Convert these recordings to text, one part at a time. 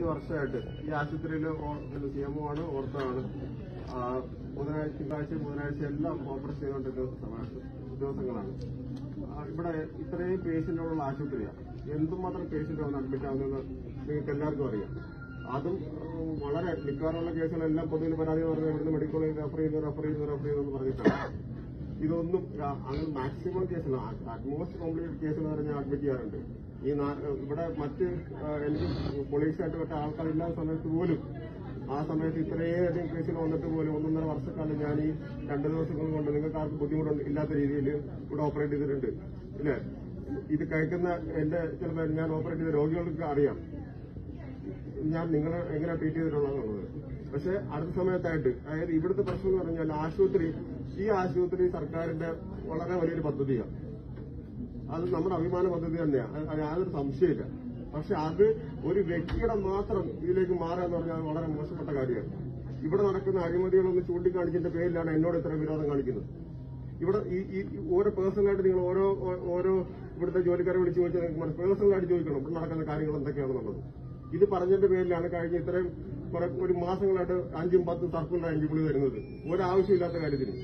അഞ്ച് വർഷമായിട്ട് ഈ ആശുപത്രിയിൽ സി എം ആണ് ഓർത്താണ് ബുധനാഴ്ച തിങ്കളാഴ്ച ബുധനാഴ്ച എല്ലാം ഓപ്പറേറ്റ് ചെയ്തുകൊണ്ടിരുന്ന സമയ- ദിവസങ്ങളാണ് ആ, ഇവിടെ ഇത്രയും പേഷ്യന്റുള്ള ആശുപത്രിയാണ് എന്തുമാത്രം പേഷ്യന്റ് വന്ന് അഡ്മിറ്റ് ആവുന്നത് നിങ്ങൾക്ക് എല്ലാവർക്കും അറിയാം അതും ഉം, വളരെ മിക്കവാറുള്ള കേസുകളെല്ലാം പൊതുവിൽ പരാതി പറഞ്ഞാൽ ഇവിടുന്ന് മെഡിക്കൽ കോളേജ് റെഫർ ചെയ്യുന്നു റെഫർ ചെയ്യുന്നു റെഫർ ചെയ്യുന്നു എന്ന് പറഞ്ഞിട്ടാണ് ഇതൊന്നും ആ, അങ്ങനെ മാക്സിമം കേസുകൾ അറ്റ്മോസ്റ്റ് കോംപ്ലിക്കേറ്റഡ് കേസുകൾ പറഞ്ഞാൽ അഡ്മിറ്റ് ചെയ്യാറുണ്ട് ഈ നാ- ഇവിടെ മറ്റ് ആ, എനിക്ക് പോലീസായിട്ട് മറ്റേ ആൾക്കാരില്ലാത്ത സമയത്ത് പോലും ആ സമയത്ത് ഇത്രയധികം കേസുകൾ വന്നിട്ട് പോലും ഒന്നൊന്നര വർഷക്കാലം ഞാൻ ഈ രണ്ട് ദിവസങ്ങൾ കൊണ്ട് നിങ്ങൾക്ക് ആർക്കും ബുദ്ധിമുട്ടുണ്ട് ഇല്ലാത്ത രീതിയിൽ ഇവിടെ ഓപ്പറേറ്റ് ചെയ്തിട്ടുണ്ട് ഇല്ലേ ഇത് കഴിക്കുന്ന എന്റെ ചിലപ്പോൾ ഞാൻ ഓപ്പറേറ്റ് ചെയ്ത രോഗികൾക്ക് അറിയാം ഞാൻ നിങ്ങളെ എങ്ങനെ ട്രീറ്റ് ചെയ്തിട്ടുള്ളതെന്നുള്ളത് പക്ഷെ അടുത്ത സമയത്തായിട്ട് അതായത് ഇവിടുത്തെ പ്രശ്നം എന്ന് പറഞ്ഞാൽ ആശുപത്രി ഈ ആശുപത്രി സർക്കാരിന്റെ വളരെ വലിയൊരു പദ്ധതിയാണ് അത് നമ്മുടെ അഭിമാന പദ്ധതി തന്നെയാണ് അത് യാതൊരു സംശയമില്ല പക്ഷെ അത് ഒരു വ്യക്തിയുടെ മാത്രം ഇതിലേക്ക് മാറുക എന്ന് പറഞ്ഞാൽ അത് വളരെ മോശപ്പെട്ട കാര്യമാണ് ഇവിടെ നടക്കുന്ന അഴിമതികളൊന്ന് ചൂണ്ടിക്കാണിച്ചതിന്റെ പേരിലാണ് എന്നോട് ഇത്ര വിരോധം കാണിക്കുന്നത് ഇവിടെ ഈ ഈ ഓരോ പേഴ്സണലായിട്ട് നിങ്ങൾ ഓരോ ഓ- ഓരോ ഇവിടുത്തെ ജോലിക്കാരെ വിളിച്ചു ചോദിച്ചാൽ നിങ്ങൾക്ക് പേഴ്സണലായിട്ട് ചോദിക്കണം ഇവിടെ നടക്കുന്ന കാര്യങ്ങൾ എന്തൊക്കെയാണെന്നുള്ളത് ഇത് പറഞ്ഞതിന്റെ പേരിലാണ് കഴിഞ്ഞ ഇത്രയും കുറെ ഒരു മാസങ്ങളായിട്ട് അഞ്ചും പത്തും സർക്കുലറാണ് പുള്ളി വരുന്നത് ഒരാവശ്യമില്ലാത്ത കാര്യത്തിന്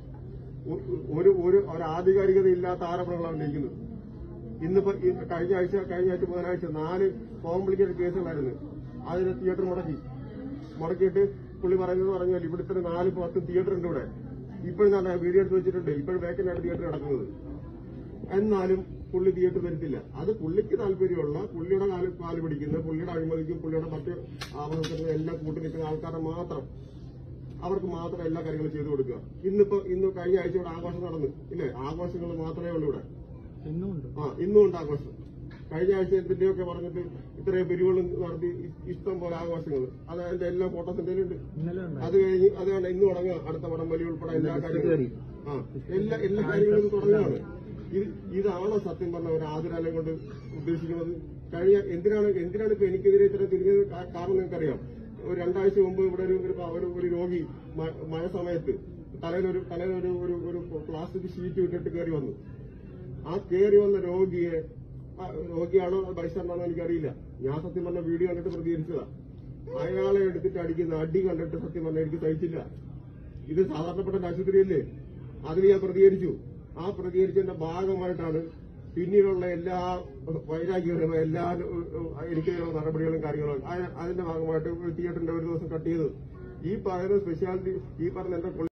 ഒ- ഒരു ഒരു ഒരു ആധികാരികത ഇല്ലാത്ത ആരോപണങ്ങളാണ് ഉന്നയിക്കുന്നത് ഇന്നിപ്പോ ഈ കഴിഞ്ഞ ആഴ്ച കഴിഞ്ഞ ആഴ്ച ബുധനാഴ്ച നാല് കോംപ്ലിക്കേറ്റഡ് കേസുകളായിരുന്നു അതിന് തിയേറ്റർ മുടക്കി മുടക്കിയിട്ട് പുള്ളി പറയുന്നത് പറഞ്ഞാൽ ഇവിടുത്തെ നാല് പത്ത് തിയേറ്റർ ഉണ്ട് ഇവിടെ ഇപ്പോഴും ഞാൻ വീഡിയോ എടുത്ത് വെച്ചിട്ടുണ്ട് ഇപ്പോഴും വേക്കൻ്റ് ആണ് തിയേറ്റർ കിടക്കുന്നത് എന്നാലും പുള്ളി തിയേറ്റർ വരുത്തില്ല അത് പുള്ളിക്ക് താല്പര്യമുള്ള പുള്ളിയുടെ കാല് കാല് പിടിക്കുന്ന പുള്ളിയുടെ അഴിമതിക്കും പുള്ളിയുടെ മറ്റ് ആവശ്യത്തിനും എല്ലാം കൂട്ടി നിൽക്കുന്ന ആൾക്കാരെ മാത്രം അവർക്ക് മാത്രം എല്ലാ കാര്യങ്ങളും ചെയ്തു കൊടുക്കുക ഇന്നിപ്പോ ഇന്ന് കഴിഞ്ഞ ആഴ്ച ഇവിടെ ആഘോഷം നടന്നു ഇല്ലേ ആഘോഷങ്ങൾ മാത്രമേ ഉള്ളൂ ഇവിടെ ഇന്നുമുണ്ട് ആ ഇന്നും ഉണ്ട് ആഘോഷം കഴിഞ്ഞ ആഴ്ച എന്തിന്റെയൊക്കെ പറഞ്ഞിട്ട് ഇത്രയും പിരിവുകൾ നടത്തി ഇ- ഇഷ്ടം പോലെ ആഘോഷങ്ങൾ അത് അതിന്റെ എല്ലാ ഫോട്ടോസ് എന്റെ ഉണ്ട് ഇന്നലെ ഉണ്ടായി അത് കഴിഞ്ഞ് അത് കണ്ട് ഇന്ന് തുടങ്ങുക അടുത്ത പടം വലിയ ഉൾപ്പെടെ എല്ലാ കാര്യങ്ങളും ആ എല്ലാ എല്ലാ കാര്യങ്ങളും ഇത് തുടങ്ങുകയാണ് ഇത് ഇതാണോ സത്യം പറഞ്ഞ ഒരു ആതിരാലയം കൊണ്ട് ഉദ്ദേശിക്കുന്നത് കഴിഞ്ഞ എന്തിനാണ് എന്തിനാണ് ഇപ്പൊ എനിക്കെതിരെ ഇത്ര തിരിഞ്ഞത് കാ- കാരണം നിങ്ങൾക്കറിയാം ഒരു രണ്ടാഴ്ച മുമ്പ് ഇവിടെ ഒരു ഒരു ഒരു- ഒരു രോഗി മ- മഴ സമയത്ത് തലയിലൊരു തലയിലൊരു ഒരു ഒരു പ്ലാസ്റ്റിക് ഷീറ്റ് ഇട്ടിട്ട് കയറി വന്നു ആ കയറി വന്ന രോഗിയെ ആ, രോഗിയാണോ ബൈസ്റ്റാൻഡാണോ എനിക്കറിയില്ല ഞാൻ സത്യം പറഞ്ഞ വീഡിയോ കണ്ടിട്ട് പ്രതികരിച്ചതാ അയാളെ എടുത്തിട്ട് അടിക്കുന്ന അടി കണ്ടിട്ട് സത്യം പറഞ്ഞ എനിക്ക് സഹിച്ചില്ല ഇത് സാധാരണപ്പെട്ട ഒരു ആശുപത്രിയല്ലേ അതിൽ ഞാൻ പ്രതികരിച്ചു ആ പ്രതികരിച്ചതിന്റെ ഭാഗമായിട്ടാണ് പിന്നീടുള്ള എല്ലാ വൈരാഗ്യങ്ങളും എല്ലാ എനിക്കെതിരെയുള്ള നടപടികളും കാര്യങ്ങളും ആ- അതിന്റെ ഭാഗമായിട്ട് തിയേറ്ററിന്റെ ഒരു ദിവസം കട്ട് ചെയ്തു ഈ പറയുന്ന സ്പെഷ്യാലിറ്റി ഈ പറഞ്ഞ എന്റെ